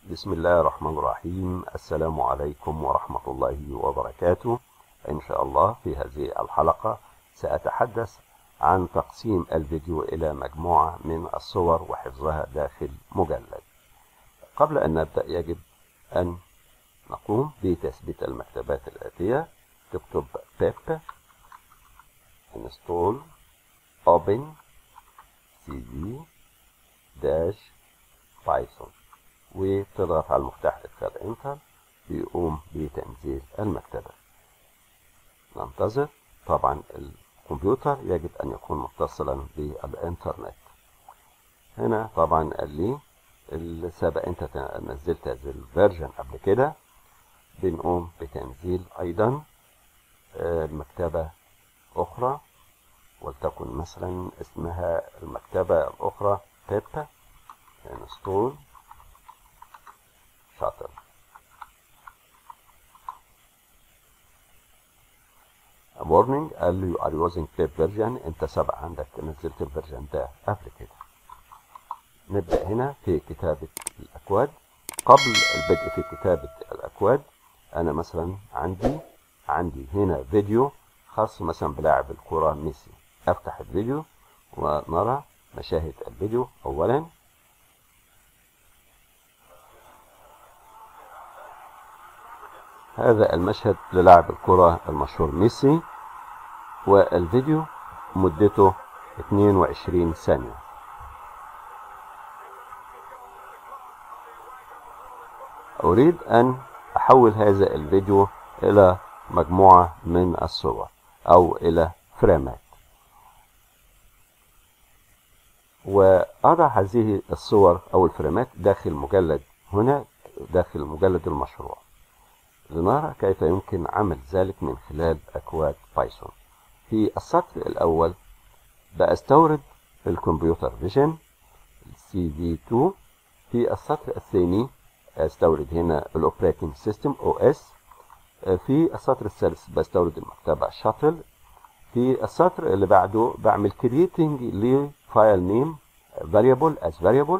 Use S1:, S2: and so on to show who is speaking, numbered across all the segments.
S1: بسم الله الرحمن الرحيم السلام عليكم ورحمة الله وبركاته إن شاء الله في هذه الحلقة سأتحدث عن تقسيم الفيديو إلى مجموعة من الصور وحفظها داخل مجلد قبل أن نبدأ يجب أن نقوم بتثبيت المكتبات الآتية تكتب pip install open cd dash python وتضغط على المفتاح ادخال انتر بيقوم بتنزيل المكتبة ننتظر طبعا الكمبيوتر يجب ان يكون متصلا بالانترنت هنا طبعا قال لي السابق انت نزلت هذه الفيرجن قبل كده بنقوم بتنزيل ايضا مكتبة اخرى ولتكن مثلا اسمها المكتبة الاخرى بيبا انستول شاطر warning قال لي you are using pip version انت سبق عندك نزلت الفيرجن ده قبل كده نبدأ هنا في كتابة الأكواد قبل البدء في كتابة الأكواد أنا مثلا عندي عندي هنا فيديو خاص مثلا بلاعب الكرة ميسي أفتح الفيديو ونرى مشاهد الفيديو أولا هذا المشهد للاعب الكرة المشهور ميسي والفيديو مدته 22 ثانية أريد أن أحول هذا الفيديو إلى مجموعة من الصور أو إلى فريمات وأضع هذه الصور أو الفريمات داخل مجلد هنا داخل مجلد المشروع لنرى كيف يمكن عمل ذلك من خلال أكواد بايثون في السطر الأول بأستورد الكمبيوتر فيجن سي في 2 في السطر الثاني أستورد هنا الأوبريتنج سيستم أو إس في السطر الثالث بستورد المكتبة شاتل في السطر اللي بعده بعمل creating لفايل نيم variable as variable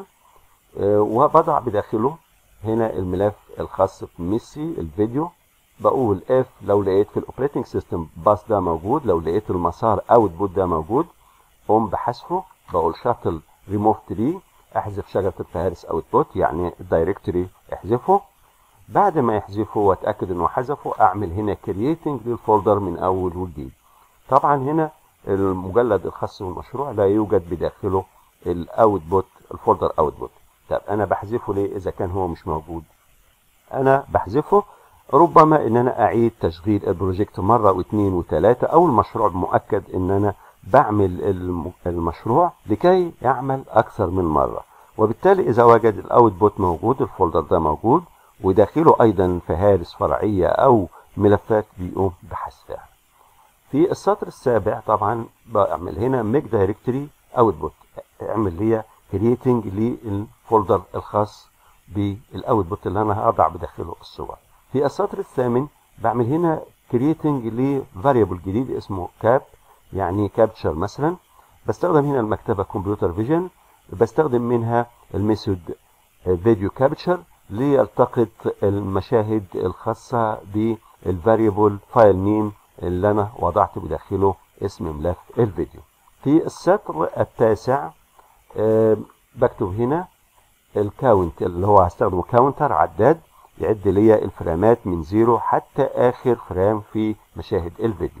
S1: وبضع بداخله هنا الملف الخاص بميسي الفيديو بقول اف لو لقيت في الاوبريتنج سيستم باس ده موجود لو لقيت المسار اوتبوت ده موجود قوم بحذفه بقول شاتل ريموف تري احذف شجره الفهارس اوتبوت يعني الدايركتوري احذفه بعد ما يحذفه واتاكد انه حذفه اعمل هنا كرييتنج للفولدر من اول وجديد طبعا هنا المجلد الخاص بالمشروع لا يوجد بداخله الاوتبوت الفولدر اوتبوت طب انا بحذفه ليه اذا كان هو مش موجود انا بحذفه ربما ان انا اعيد تشغيل البروجكت مره واثنين وثلاثه او المشروع مؤكد ان انا بعمل المشروع لكي يعمل اكثر من مره وبالتالي اذا وجد الاوتبوت موجود الفولدر ده موجود وداخله ايضا فهارس فرعيه او ملفات بيقوم بحذفها في السطر السابع طبعا بعمل هنا ميك دايركتوري اوتبوت اعمل لي كرييتنج للفولدر الخاص بالاوتبوت اللي انا هضع بداخله الصور في السطر الثامن بعمل هنا كرييتنج لفاريبل جديد اسمه كاب يعني كابتشر مثلا بستخدم هنا المكتبه كمبيوتر فيجن بستخدم منها الميثود فيديو كابتشر ليلتقط المشاهد الخاصه بالفاريبل فايل نيم اللي انا وضعت بداخله اسم ملف الفيديو في السطر التاسع أه بكتب هنا الكاونت اللي هو هستخدمه كاونتر عداد يعد لي الفريمات من زيرو حتى اخر فريم في مشاهد الفيديو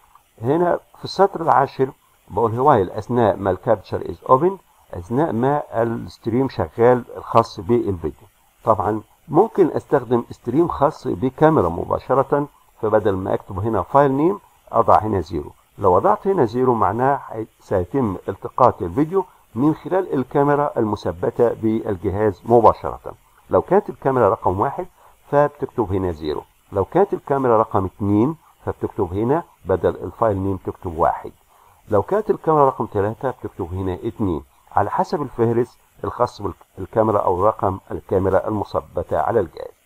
S1: هنا في السطر العاشر بقول هوايل اثناء ما الكابتشر از اوبن اثناء ما الستريم شغال الخاص بالفيديو طبعا ممكن استخدم ستريم خاص بكاميرا مباشرة فبدل ما اكتب هنا فايل نيم اضع هنا زيرو لو وضعت هنا زيرو معناه سيتم التقاط الفيديو من خلال الكاميرا المثبتة بالجهاز مباشرة لو كانت الكاميرا رقم واحد فبتكتب هنا زيرو لو كانت الكاميرا رقم اتنين فبتكتب هنا بدل الفايل نيم تكتب واحد لو كانت الكاميرا رقم ثلاثة بتكتب هنا اتنين على حسب الفهرس الخاص بالكاميرا او رقم الكاميرا المثبتة على الجهاز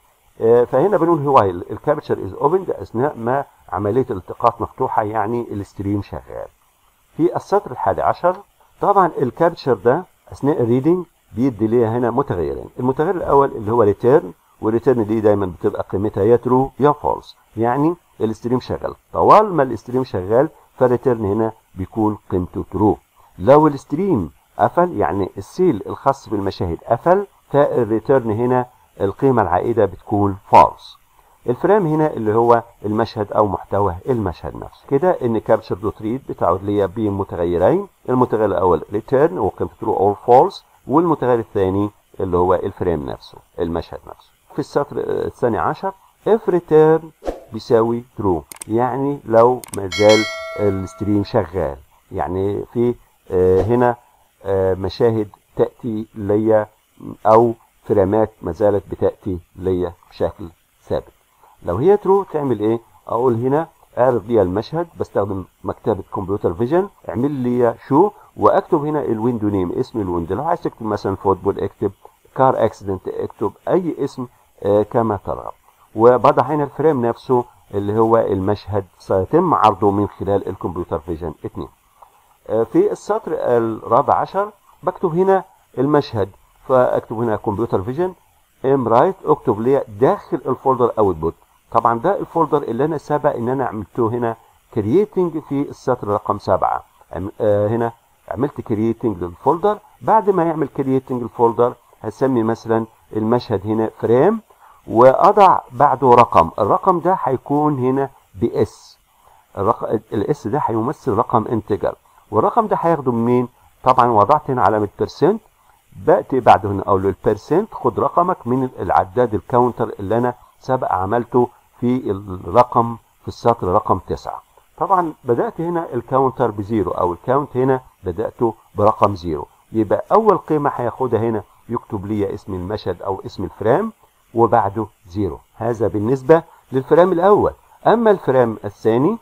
S1: فهنا بنقول هواي الكابتشر از اوبن اثناء ما عمليه الالتقاط مفتوحه يعني الستريم شغال في السطر الحادي عشر طبعا الكابتشر ده اثناء الريدنج بيدي ليها هنا متغيرين المتغير الاول اللي هو ريتيرن والريتيرن دي دايما بتبقى قيمتها يا ترو يا فولس يعني الاستريم شغال طوال ما الاستريم شغال فالريتيرن هنا بيكون قيمته ترو لو الاستريم قفل يعني السيل الخاص بالمشاهد قفل فالريتيرن هنا القيمة العائدة بتكون فالس الفريم هنا اللي هو المشهد او محتوى المشهد نفسه كده ان كابتشر دوت ريد بتعود لي بمتغيرين المتغير الاول ريتيرن وقيمته ترو اور فولس والمتغير الثاني اللي هو الفريم نفسه المشهد نفسه في السطر الثاني عشر if return بيساوي true يعني لو ما زال الستريم شغال يعني في آه هنا آه مشاهد تأتي ليا أو فريمات ما زالت بتأتي ليا بشكل ثابت لو هي true تعمل ايه اقول هنا اعرض لي المشهد بستخدم مكتبة كمبيوتر فيجن اعمل لي شو واكتب هنا الويندو نيم اسم الويندو لو عايز تكتب مثلا فوتبول اكتب كار اكسيدنت اكتب اي اسم آه كما ترغب وبضع هنا الفريم نفسه اللي هو المشهد سيتم عرضه من خلال الكمبيوتر فيجن 2 آه في السطر الرابع عشر بكتب هنا المشهد فاكتب هنا كمبيوتر فيجن ام رايت اكتب لي داخل الفولدر اوتبوت طبعا ده الفولدر اللي انا سبق ان انا عملته هنا كرييتنج في السطر رقم سبعة آه هنا عملت كرييتنج للفولدر بعد ما يعمل كرييتنج الفولدر هسمي مثلا المشهد هنا فريم واضع بعده رقم الرقم ده هيكون هنا باس الرقم الاس ده هيمثل رقم انتجر والرقم ده هياخده منين طبعا وضعت هنا علامه بيرسنت باتي بعده هنا اقول له البيرسنت خد رقمك من العداد الكاونتر اللي انا سبق عملته في الرقم في السطر رقم 9 طبعا بدات هنا الكاونتر بزيرو او الكاونت هنا بداته برقم زيرو يبقى اول قيمه هياخدها هنا يكتب لي اسم المشهد او اسم الفريم وبعده زيرو هذا بالنسبة للفريم الأول أما الفريم الثاني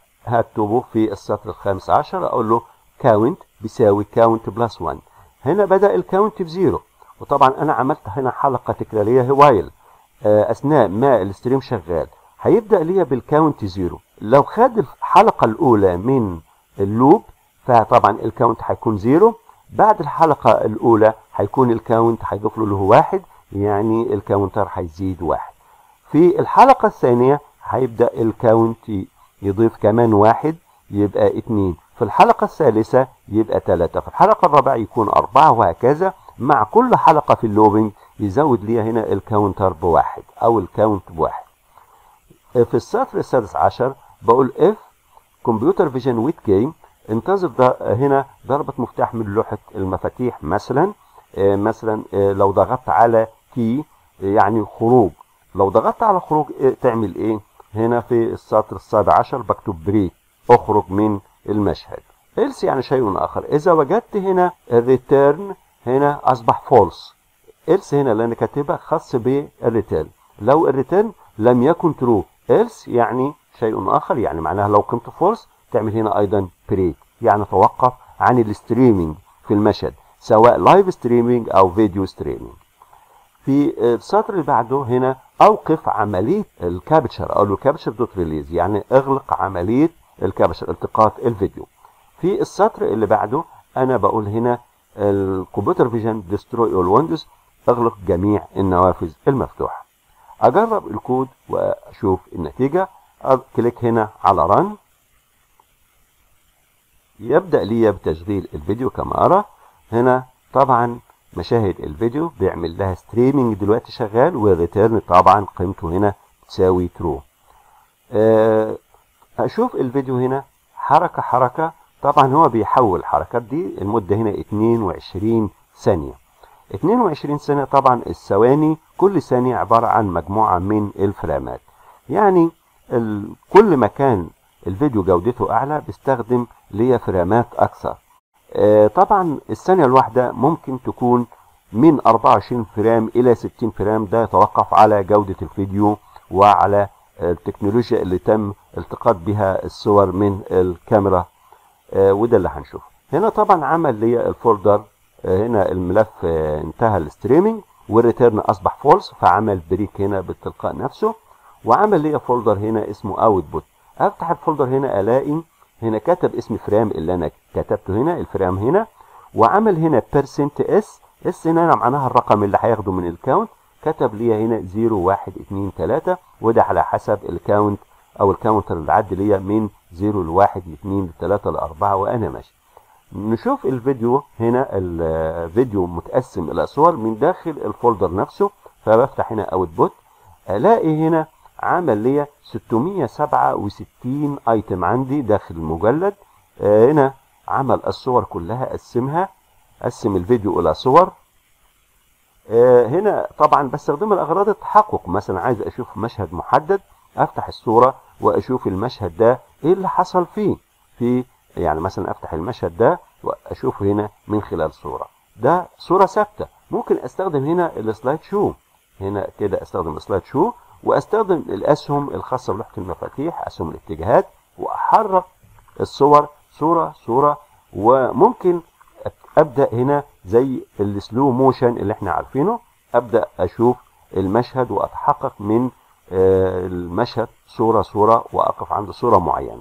S1: هكتبه في السطر الخامس عشر أقول له كاونت بيساوي كاونت بلس 1 هنا بدأ الكاونت بزيرو وطبعا أنا عملت هنا حلقة تكرارية وايل أثناء ما الستريم شغال هيبدأ ليا بالكاونت زيرو لو خد الحلقة الأولى من اللوب فطبعا الكاونت هيكون زيرو بعد الحلقة الأولى هيكون الكاونت هيضيف له اللي هو واحد يعني الكاونتر هيزيد واحد في الحلقة الثانية هيبدأ الكاونت يضيف كمان واحد يبقى اتنين في الحلقة الثالثة يبقى تلاتة في الحلقة الرابعة يكون أربعة وهكذا مع كل حلقة في اللوبينج يزود لي هنا الكاونتر بواحد أو الكاونت بواحد في السطر السادس عشر بقول اف كمبيوتر فيجن ويت كي انتظر هنا ضربة مفتاح من لوحة المفاتيح مثلا مثلا لو ضغطت على كي يعني خروج لو ضغطت على خروج تعمل ايه هنا في السطر السابع عشر بكتب بريك اخرج من المشهد else يعني شيء اخر اذا وجدت هنا الريتيرن هنا اصبح فولس else هنا اللي انا كاتبها خاص بالريتيرن لو الريتيرن لم يكن ترو else يعني شيء اخر يعني معناها لو كنت فولس تعمل هنا ايضا بريك يعني توقف عن الستريمينج في المشهد سواء لايف ستريمينج او فيديو ستريمينج في السطر اللي بعده هنا اوقف عمليه الكابتشر او الكابتشر دوت ريليز يعني اغلق عمليه الكابتشر التقاط الفيديو في السطر اللي بعده انا بقول هنا الكمبيوتر فيجن ديستروي اول ويندوز اغلق جميع النوافذ المفتوحه اجرب الكود واشوف النتيجه كليك هنا على رن يبدا لي بتشغيل الفيديو كما ارى هنا طبعا مشاهد الفيديو بيعمل لها ستريمينج دلوقتي شغال والريتيرن طبعا قيمته هنا تساوي ترو أه اشوف الفيديو هنا حركة حركة طبعا هو بيحول الحركات دي المدة هنا 22 ثانية 22 ثانية طبعا الثواني كل ثانية عبارة عن مجموعة من الفريمات يعني كل ما كان الفيديو جودته اعلى بيستخدم ليا فريمات اكثر طبعا الثانية الواحدة ممكن تكون من 24 فريم إلى 60 فريم ده يتوقف على جودة الفيديو وعلى التكنولوجيا اللي تم التقاط بها الصور من الكاميرا وده اللي هنشوفه هنا طبعا عمل لي الفولدر هنا الملف انتهى الستريمينج والريتيرن اصبح فولس فعمل بريك هنا بالتلقاء نفسه وعمل لي فولدر هنا اسمه اوتبوت افتح الفولدر هنا الاقي هنا كتب اسم فريم اللي انا كتبته هنا الفريم هنا وعمل هنا بيرسنت اس اس هنا معناها الرقم اللي هياخده من الكاونت كتب لي هنا 0 1 2 3 وده على حسب الكاونت او الكاونتر اللي عدى ليا من 0 ل 1 ل 2 ل 3 ل 4 وانا ماشي نشوف الفيديو هنا الفيديو متقسم الى صور من داخل الفولدر نفسه فبفتح هنا اوتبوت الاقي هنا عمل لي 667 ايتم عندي داخل المجلد آه هنا عمل الصور كلها قسمها قسم الفيديو الى صور آه هنا طبعا بستخدم الاغراض التحقق مثلا عايز اشوف مشهد محدد افتح الصوره واشوف المشهد ده ايه اللي حصل فيه في يعني مثلا افتح المشهد ده واشوفه هنا من خلال صوره ده صوره ثابته ممكن استخدم هنا السلايد شو هنا كده استخدم السلايد شو واستخدم الاسهم الخاصه بلوحه المفاتيح اسهم الاتجاهات واحرك الصور صوره صوره وممكن ابدا هنا زي السلو موشن اللي احنا عارفينه ابدا اشوف المشهد واتحقق من المشهد صوره صوره واقف عند صوره معينه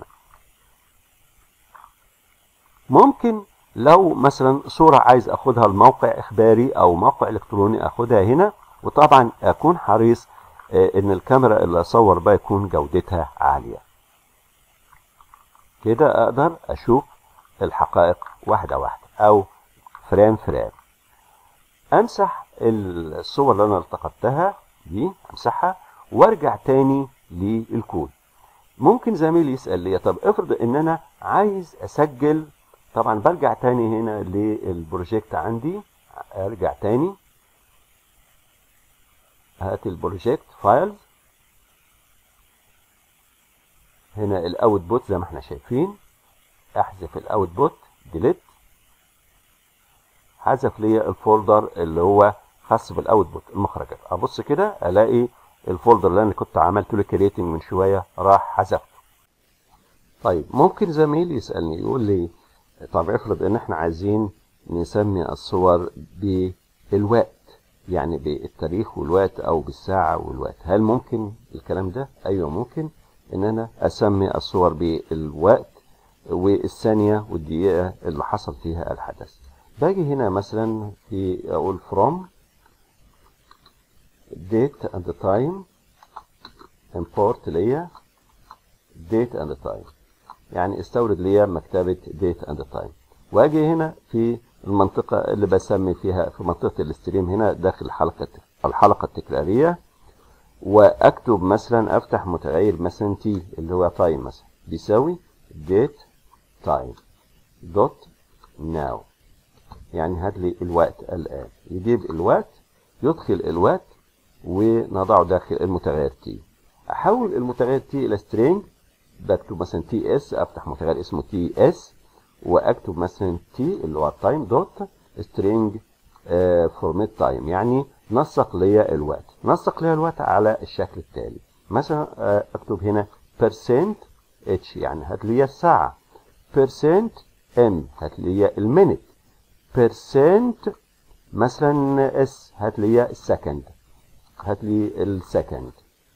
S1: ممكن لو مثلا صورة عايز اخدها لموقع اخباري او موقع الكتروني اخدها هنا وطبعا اكون حريص ان الكاميرا اللي اصور بها يكون جودتها عالية كده اقدر اشوف الحقائق واحدة واحدة او فريم فريم امسح الصور اللي انا التقطتها دي امسحها وارجع تاني للكود ممكن زميلي يسأل لي طب افرض ان انا عايز اسجل طبعا برجع تاني هنا للبروجكت عندي ارجع تاني هات البروجكت فايلز هنا الاوتبوت زي ما احنا شايفين احذف الاوتبوت ديليت حذف لي الفولدر اللي هو خاص بالاوتبوت المخرجات ابص كده الاقي الفولدر اللي انا كنت عملت له كريتنج من شويه راح حذفته طيب ممكن زميل يسالني يقول لي طب افرض ان احنا عايزين نسمي الصور بالوقت يعني بالتاريخ والوقت او بالساعة والوقت هل ممكن الكلام ده ايوه ممكن ان انا اسمي الصور بالوقت والثانية والدقيقة اللي حصل فيها الحدث باجي هنا مثلا في اقول from date and time import ليا date and time يعني استورد لي مكتبة date and time واجي هنا في المنطقة اللي بسمي فيها في منطقة الاستريم هنا داخل الحلقة الحلقة التكرارية واكتب مثلا افتح متغير مثلا تي اللي هو تايم مثلا بيساوي date time دوت now يعني هات لي الوقت الان يجيب الوقت يدخل الوقت ونضعه داخل المتغير تي احول المتغير تي الى string بكتب مثلا تي اس افتح متغير اسمه تي اس واكتب مثلا تي اللي هو التايم دوت سترينج فورمات تايم يعني نسق لي الوقت نسق لي الوقت على الشكل التالي مثلا آه اكتب هنا percent اتش يعني هات لي الساعه percent ام هات لي المينت percent مثلا اس هات لي السكند هات لي السكند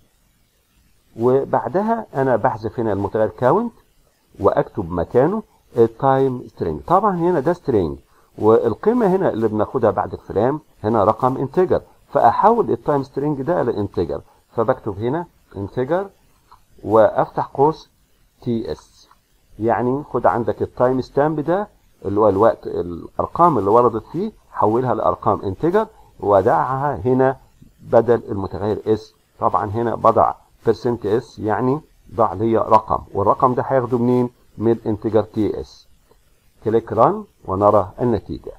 S1: وبعدها انا بحذف هنا المتغير كاونت واكتب مكانه التايم سترينج طبعا هنا ده سترينج والقيمه هنا اللي بناخدها بعد الفريم هنا رقم انتجر فاحول التايم سترينج ده الى انتجر فبكتب هنا انتجر وافتح قوس تي اس يعني خد عندك التايم ستامب ده اللي هو الوقت الارقام اللي وردت فيه حولها لارقام انتجر ودعها هنا بدل المتغير اس طبعا هنا بضع percent اس يعني ضع لي رقم والرقم ده هياخده منين من الانتجر تي اس كليك ران ونرى النتيجة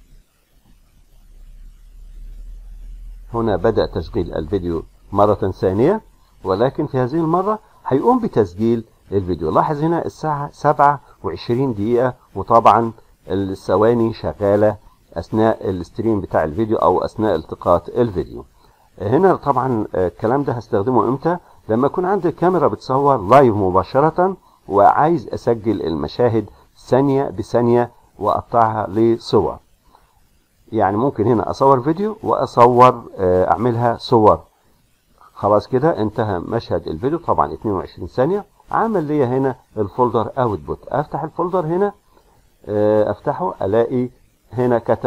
S1: هنا بدأ تشغيل الفيديو مرة ثانية ولكن في هذه المرة هيقوم بتسجيل الفيديو لاحظ هنا الساعة 27 دقيقة وطبعا الثواني شغالة أثناء الستريم بتاع الفيديو أو أثناء التقاط الفيديو هنا طبعا الكلام ده هستخدمه امتى لما يكون عندي كاميرا بتصور لايف مباشرة وعايز اسجل المشاهد ثانية بثانية واقطعها لصور يعني ممكن هنا اصور فيديو واصور اعملها صور خلاص كده انتهى مشهد الفيديو طبعا 22 ثانية عمل لي هنا الفولدر اوتبوت افتح الفولدر هنا افتحه الاقي هنا كتب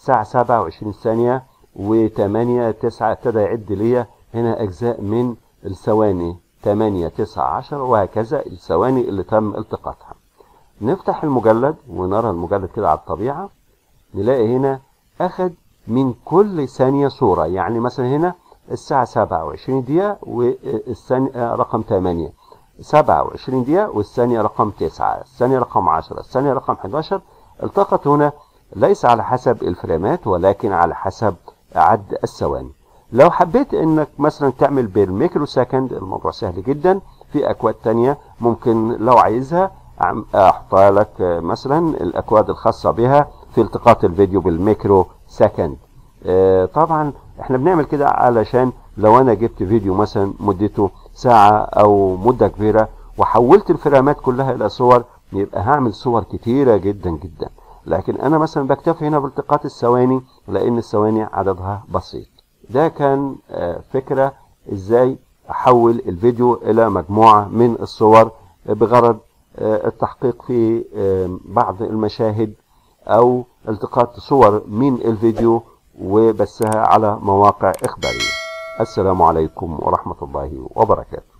S1: الساعة 27 ثانية و8 9 ابتدى يعد ليا هنا أجزاء من الثواني 8 9 10 وهكذا الثواني اللي تم التقاطها نفتح المجلد ونرى المجلد كده على الطبيعة نلاقي هنا أخد من كل ثانية صورة يعني مثلا هنا الساعة 27 دقيقة والثانية رقم 8 27 دقيقة والثانية رقم 9 الثانية رقم 10 الثانية رقم 11 التقط هنا ليس على حسب الفريمات ولكن على حسب عد الثواني لو حبيت انك مثلا تعمل بالميكرو سكند الموضوع سهل جدا في اكواد تانية ممكن لو عايزها احطها لك مثلا الاكواد الخاصة بها في التقاط الفيديو بالميكرو سكند طبعا احنا بنعمل كده علشان لو انا جبت فيديو مثلا مدته ساعة او مدة كبيرة وحولت الفريمات كلها الى صور يبقى هعمل صور كتيرة جدا جدا لكن انا مثلا بكتفي هنا بالتقاط الثواني لان الثواني عددها بسيط ده كان فكرة ازاي احول الفيديو الى مجموعة من الصور بغرض التحقيق في بعض المشاهد او التقاط صور من الفيديو وبثها على مواقع اخبارية السلام عليكم ورحمة الله وبركاته